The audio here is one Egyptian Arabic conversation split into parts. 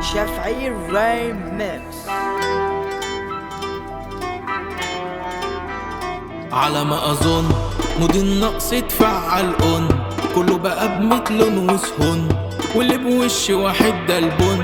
شافعي ريمكس على ما اظن مودي النقص اتفعل اون كله بقى بميت لون وسهون واللي بوش واحد ده البن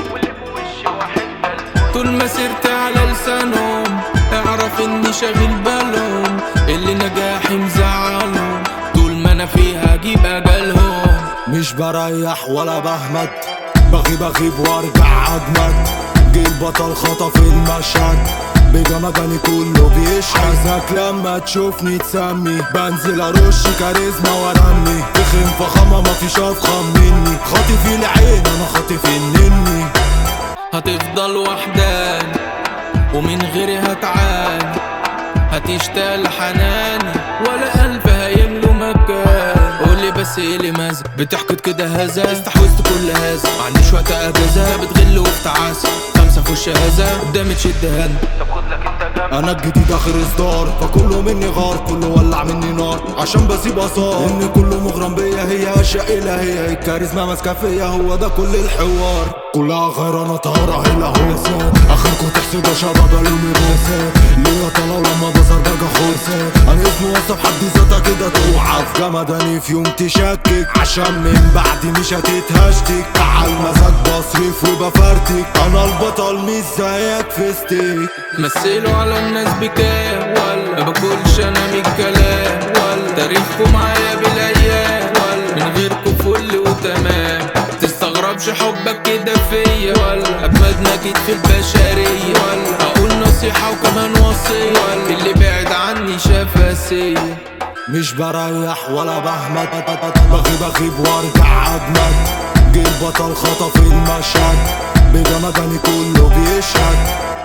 طول ما سرت على لسانهم اعرف اني شاغل بالهم اللي نجاحي مزعلهم طول ما انا فيها اجيب اجلهم مش بريح ولا بهمت بغيب اغيب وارجع اجمد جه البطل خطف المشهد بجمجاني كله بيشهد لما تشوفني تسمي بنزل ارش كاريزما وارمي تخن فخامة مفيش افخم مني خاطف العين انا خاطف النني هتفضل وحداني ومن غيري هتعاني هتشتاق حناني ولا ألف هيملوا مكان قولي بس ايه اللي مازق بتحكي كده هذا استحوذت كل هذا ما عنديش وقت اجازة بتغل وبتعاسة خمسة في وش هذا قدامي تشد هنا انا الجديد اخر اصدار فكله مني غار كله ولع مني نار عشان بسيب اثار ان كله مغرم بيا هي اشياء الهيه الكاريزما ماسكه فيا هو ده كل الحوار كلها غير انا طهارة هلا هو اخركم تحسدوا شباب الومي بوسات ليا طلع لما بظهر بقى خوسات انا اسمي وصف حد ذاتها كده توعى في جمداني في يوم تشكك عشان من بعدي مش هتتهشتك تعال مزاج بصرف وبفرتك انا البطل مش زيك في ستيك مثلوا على الناس بكام ولا ما باكلش انا من الكلام ولا تاريخكم معايا بالايام ولا من غيركم فل وتمام تستغربش حبك كده فيا ولا اجمد نجد في البشريه ولا اقول نصيحه وكمان وصيه ولا اللي بعد عني شاف اسيه مش بريح ولا بهمت بغيب اغيب وارجع اجمد جه البطل خطف المشهد بجمجاني كله بيشهد